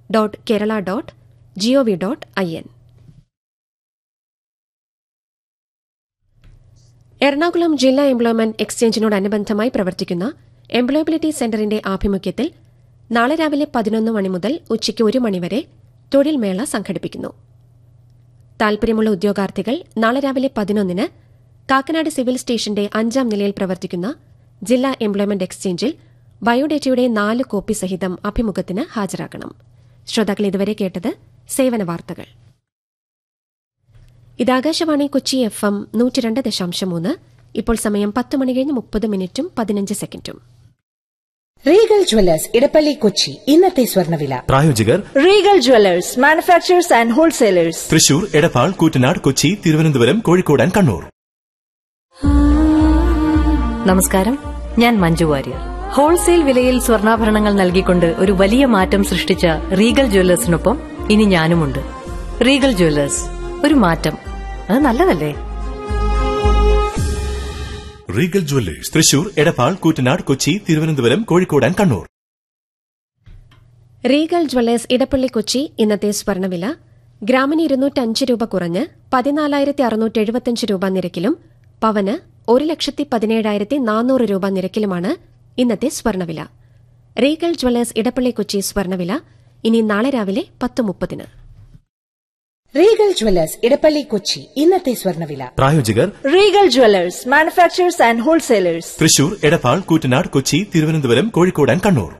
dot Kerala dot gov dot I N Ernakulam ജില്ലാ employment എക്സ്ചേഞ്ചിനോടനുബന്ധമായി പ്രവർത്തിക്കുന്ന employability സെന്ററിന്റെ ആഭിമുഖ്യത്തിൽ നാളെ രാവിലെ പതിനൊന്ന് മണി മുതൽ ഉച്ചയ്ക്ക് ഒരു മണിവരെ തൊഴിൽ മേള സംഘടിപ്പിക്കുന്നു താൽപര്യമുള്ള ഉദ്യോഗാർത്ഥികൾ നാളെ രാവിലെ പതിനൊന്നിന് കാക്കനാട് സിവിൽ സ്റ്റേഷന്റെ അഞ്ചാം നിലയിൽ പ്രവർത്തിക്കുന്ന ജില്ലാ എംപ്ലോയ്മെന്റ് എക്സ്ചേഞ്ചിൽ ബയോഡേറ്റയുടെ നാല് കോപ്പി സഹിതം അഭിമുഖത്തിന് ഹാജരാക്കണം ശ്രോതാക്കൾ ഇതുവരെ കേട്ടത് സേവന വാർത്തകൾ ഇത് ആകാശവാണി കൊച്ചി എഫ് എം നൂറ്റിരണ്ട് ദശാംശം മൂന്ന് ഇപ്പോൾ സമയം പത്ത് മണി കഴിഞ്ഞ് മുപ്പത് മിനിറ്റും പതിനഞ്ച് സെക്കൻഡും റീഗൽ ജ്വല്ലേഴ്സ് ഇടപ്പള്ളി കൊച്ചി ഇന്നത്തെ സ്വർണ്ണവില പ്രായോജകർ Regal jewellers manufacturers and wholesalers Thrissur Edappal Koottanad Kochi Thiruvananthapuram Kozhikode and Kannur നമസ്കാരം ഞാൻ മഞ്ജു വാര്യർ ഹോൾസെയിൽ വിലയിൽ സ്വർണ്ണാഭരണങ്ങൾ നൽകിക്കൊണ്ട് ഒരു വലിയ മാറ്റം സൃഷ്ടിച്ച റീഗൽ ജ്വല്ലേഴ്സിനൊപ്പം ഇനി ഞാനുമുണ്ട് റീഗൽ ജ്വല്ലേഴ്സ് ഒരു മാറ്റം അത് നല്ലതല്ലേ Regal jewellers Thrissur Edappal Koottanad Kochi Thiruvananthapuram Kozhikode and Kannur Regal jewellers Edappally Kochi ഇന്നത്തെ സ്വർണ്ണവില ഗ്രാമിന് ഇരുന്നൂറ്റഞ്ച് രൂപ കുറഞ്ഞ് പതിനാലായിരത്തി അറുന്നൂറ്റി എഴുപത്തിയഞ്ച് രൂപ നിരക്കിലും പവന് ഒരു ലക്ഷത്തി പതിനേഴായിരത്തി നാനൂറ് രൂപ നിരക്കിലുമാണ് ഇന്നത്തെ സ്വർണ്ണവില റീഗൽ ജ്വല്ലേഴ്സ് ഇടപ്പള്ളി കൊച്ചി സ്വർണ്ണവില ഇനി നാളെ രാവിലെ പത്ത് മുപ്പതിന് റീഗൽ ജ്വല്ലേഴ്സ് ഇടപ്പള്ളി കൊച്ചി ഇന്നത്തെ സ്വർണ്ണവില പ്രായോജകർ Regal jewellers manufacturers and wholesalers Thrissur Edappal Koottanad Kochi Thiruvananthapuram Kozhikode and Kannur